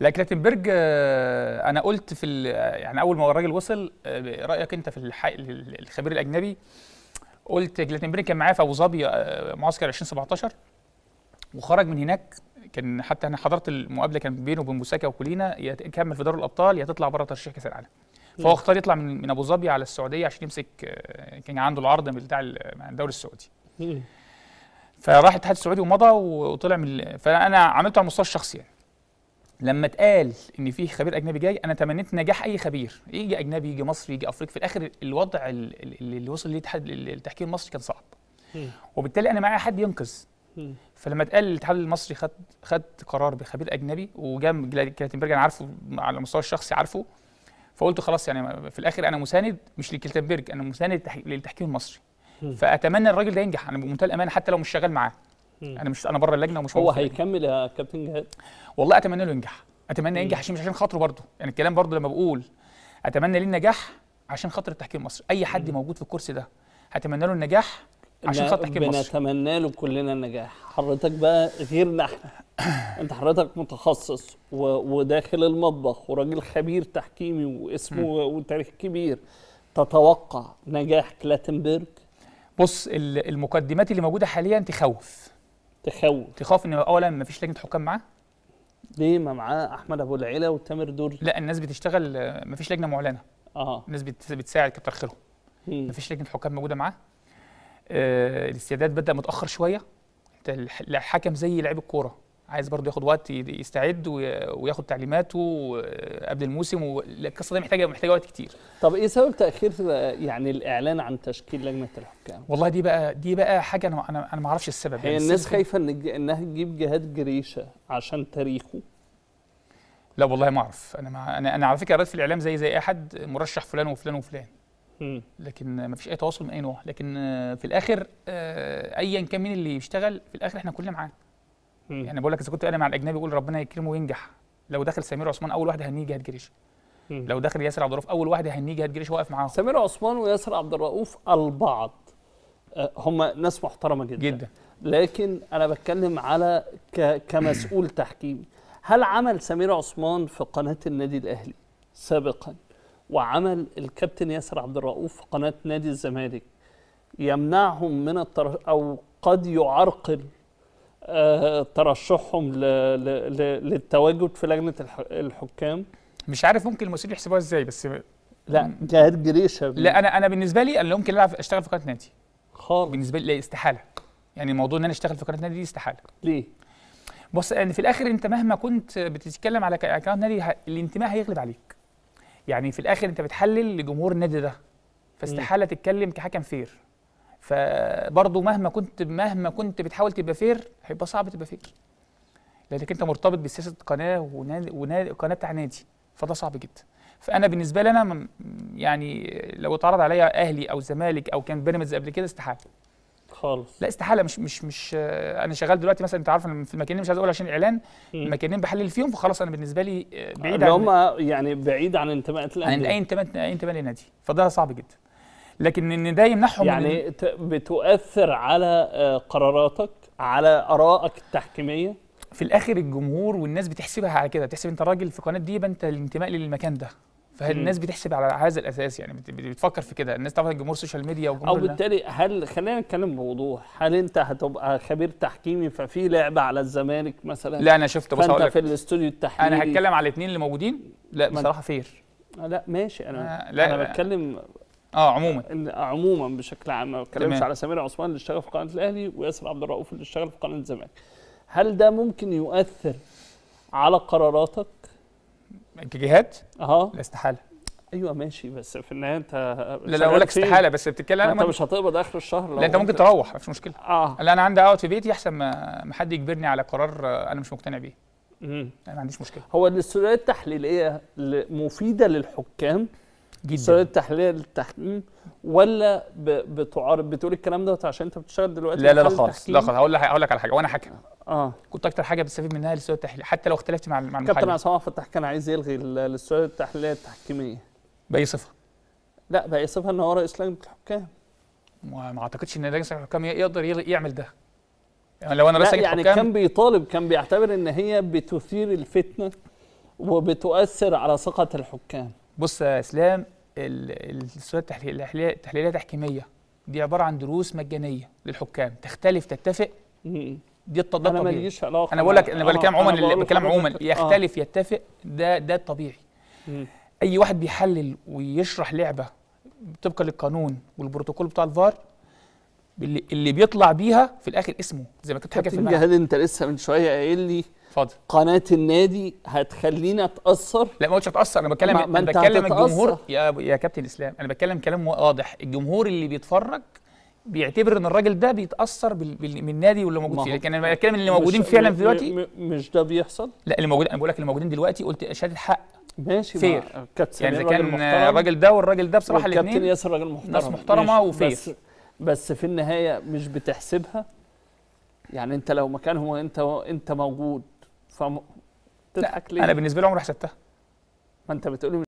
لا كلاتنبرج آه، انا قلت في ال- يعني اول ما الراجل وصل آه، رايك انت في الح- الخبير الاجنبي قلت كلاتنبرج كان معايا في ابو ظبي آه، معسكر 2017 وخرج من هناك كان حتى انا حضرت المقابله كان بينه وبين بوساكا وكولينا يا تكمل في دوري الابطال يا تطلع بره ترشيح كاس العالم فهو اختار يطلع من من ابو ظبي على السعوديه عشان يمسك آه، كان عنده العرض بتاع ال- مع الدوري السعودي مم. فراح الاتحاد السعودي ومضى وطلع من ال- فانا عملته على المستوى الشخصي يعني لما اتقال ان في خبير اجنبي جاي انا تمنيت نجاح اي خبير يجي اجنبي يجي مصري يجي افريقي في الاخر الوضع ال- ال- اللي وصل ليه الاتحاد التحكيم المصري كان صعب مم. وبالتالي انا معايا حد ينقذ مم. فلما اتقال الاتحاد المصري خد خد قرار بخبير اجنبي وجام كلاتنبرج انا عارفه على المستوى الشخصي عارفه فقلت خلاص يعني في الاخر انا مساند مش لكلاتنبرج انا مساند للتح- للتحكيم المصري مم. فاتمنى الراجل ده ينجح انا بمنتهى الامانه حتى لو مش شغال معاه مم. انا مش انا بره اللجنه ومش هو موجود في اللجنة. هيكمل يا كابتن جهاد والله اتمنى له ينجح اتمنى مم. ينجح عشان مش عشان خاطره برضه يعني الكلام برضه لما بقول اتمنى ليه النجاح عشان خاطر التحكيم المصري اي حد مم. موجود في الكرسي ده هتمنى له النجاح عشان ن- خاطر التحكيم المصري بنتمنى له كلنا النجاح حضرتك بقى غيرنا احنا انت حضرتك متخصص و... وداخل المطبخ وراجل خبير تحكيمي واسمه وتاريخ كبير تتوقع نجاح كلاتنبرج بص ال- المقدمات اللي موجوده حاليا تخوف تخوف تخاف ان اولا ما فيش لجنه حكام معاه ليه ما معاه احمد ابو العلا وتامر دوري لا الناس بتشتغل ما فيش لجنه معلنه اه الناس بت- بتساعد كتر خيرهم مم. ما فيش لجنه حكام موجوده معاه آه الاستعداد بدا متاخر شويه انت الح- الحكم زي لعيب الكوره عايز برضه ياخد وقت ي- يستعد وي- وياخد تعليماته آه، قبل الموسم والقصه دي محتاجه محتاجه وقت كتير طب ايه سبب تاخير آه، يعني الاعلان عن تشكيل لجنه الحكام والله دي بقى دي بقى حاجه انا انا انا ما اعرفش السبب هي يعني الناس السبب- خايفه ان الج- انها تجيب جهاد جريشه عشان تاريخه لا والله ما اعرف انا مع انا انا على فكره قريت في الاعلام زي زي اي حد مرشح فلان وفلان وفلان مم. لكن ما فيش اي تواصل من اي نوع لكن آه، في الاخر آه، ايا كان مين اللي يشتغل في الاخر احنا كلنا معاه مم. يعني بقول لك اذا كنت انا مع الاجنبي اقول ربنا يكرمه وينجح لو دخل سمير عثمان اول واحد هنيه جهاد جريش مم. لو دخل ياسر عبد الرؤوف اول واحد هنيه جهاد جريش واقف معاهم سمير عثمان وياسر عبد الرؤوف البعض آه، هم ناس محترمه جدا جدا لكن انا بتكلم على ك... كمسؤول تحكيمي هل عمل سمير عثمان في قناه النادي الاهلي سابقا وعمل الكابتن ياسر عبد الرؤوف في قناه نادي الزمالك يمنعهم من التر... او قد يعرقل آه، ترشحهم ل... ل... ل... للتواجد في لجنه الح... الحكام مش عارف ممكن المسؤولين يحسبوها ازاي بس لا جهاد جريشه لا انا انا بالنسبه لي انا ممكن العب اشتغل في قناه نادي خالص بالنسبه لي لا استحاله يعني موضوع ان انا اشتغل في قناه نادي دي استحاله ليه؟ بص يعني في الاخر انت مهما كنت بتتكلم على ك- على قناه نادي ه- الانتماء هيغلب عليك يعني في الاخر انت بتحلل لجمهور النادي ده فاستحاله تتكلم كحكم فير فبرضه مهما كنت مهما كنت بتحاول تبقى فير هيبقى صعب تبقى فير لانك انت مرتبط بسياسه قناه ونادي ونادي قناه بتاع نادي فده صعب جدا فانا بالنسبه لي انا م- يعني لو اتعرض عليا اهلي او زمالك او كان بيراميدز قبل كده استحاله خالص لا استحاله مش مش مش آه، انا شغال دلوقتي مثلا انت عارف أنا في المكانين مش عايز اقول عشان اعلان مم. مكانين بحلل فيهم فخلاص انا بالنسبه لي آه، بعيد اللي عن هم يعني بعيد عن انتماءات عن الانديه اي انتماء اي انتماء لنادي فده صعب جدا لكن ان ده يمنعهم من يعني ت- بتؤثر على آه، قراراتك على ارائك التحكيميه في الاخر الجمهور والناس بتحسبها على كده بتحسب انت راجل في قناه دي يبقى انت الانتماء للمكان ده فالناس بتحسب على هذا الاساس يعني بت- بت- بتفكر في كده الناس طبعا الجمهور السوشيال ميديا او وجمهور ال- بالتالي هل خلينا نتكلم بوضوح هل انت هتبقى خبير تحكيمي ففي لعبه على الزمالك مثلا لا انا شفت بص هقول فانت لك في الاستوديو التحليلي انا هتكلم على الاثنين اللي موجودين لا ما- بصراحه فير آه، لا ماشي انا آه، لا، انا لا. بتكلم اه عموما إن عموما بشكل عام ما بتكلمش تمام. على سمير عثمان اللي اشتغل في قناه الاهلي وياسر عبد الرؤوف اللي اشتغل في قناه الزمالك هل ده ممكن يؤثر على قراراتك كجهات اها لا استحاله ايوه ماشي بس في النهايه انت لا لا اقول لك استحاله بس بتتكلم انت أنا مش هتقبض اخر الشهر لو لا انت ممكن تروح مفيش مشكله اه لا انا عندي اقعد في بيتي احسن ما ما حد يجبرني على قرار آه، انا مش مقتنع بيه مم. انا ما عنديش مشكله هو الاستوديوهات التحليليه ل- مفيده للحكام الاستوديوهات جدا التحليليه للتحكيم ولا ب- بتعارض بتقول الكلام دوت عشان انت بتشتغل دلوقتي لا لا لا محلل خالص تحكيم؟ لا خالص هقول لك هقول لك على حاجه وانا حكم اه كنت اكتر حاجه بستفيد منها الاستوديو التحليلي حتى لو اختلفت مع مع كابتن المحلل عصام عبد الفتاح كان عايز يلغي ال- الاستوديوهات التحليليه التحكيميه باي صفه لا بقى يصفها ان هو رئيس لجنه الحكام ما ما اعتقدش ان لجنه الحكام يقدر يلغي- يعمل ده يعني لو انا لا رئيس لجنه يعني حكام كان بيطالب كان بيعتبر ان هي بتثير الفتنه وبتؤثر على ثقه الحكام بص يا اسلام ال- السؤال التحليل- التحليليه التحليليه التحكيميه دي عباره عن دروس مجانيه للحكام تختلف تتفق مم. دي الط- ده انا الطبيعي ماليش علاقه انا بقول لك انا مع- بتكلم آه، عموما أنا اللي بقول بتكلم عموما لحضرتك- آه. يختلف يتفق ده ده الطبيعي مم. اي واحد بيحلل ويشرح لعبه طبقا للقانون والبروتوكول بتاع الفار اللي, اللي بيطلع بيها في الاخر اسمه زي ما كنت حاجه في كابتن الملعب جهاد انت لسه من شويه قايل لي اتفضل قناه النادي هتخلينا اتاثر لا ما قلتش هتاثر انا بتكلم ما- ما انا أنت بتكلم هتتأثر. الجمهور يا يا كابتن اسلام انا بتكلم كلام واضح الجمهور اللي بيتفرج بيعتبر ان الراجل ده بيتاثر بال... بال... من النادي واللي ما موجود فيه هو- لكن انا بتكلم اللي موجودين مش- فعلا م- دلوقتي م- م- مش ده بيحصل لا اللي موجود انا بقول لك اللي موجودين دلوقتي قلت شهاده حق ماشي فير. مع كابتن يعني سمير اذا راجل كان محترم الراجل ده والراجل ده بصراحه والكابتن الاثنين ياسر راجل محترم ناس محترمة ماشي. وفير. بس بس في النهايه مش بتحسبها يعني انت لو مكانهم وانت انت موجود فم... تضحك ليه؟ انا بالنسبه لي عمري حسبتها ما انت بتقولي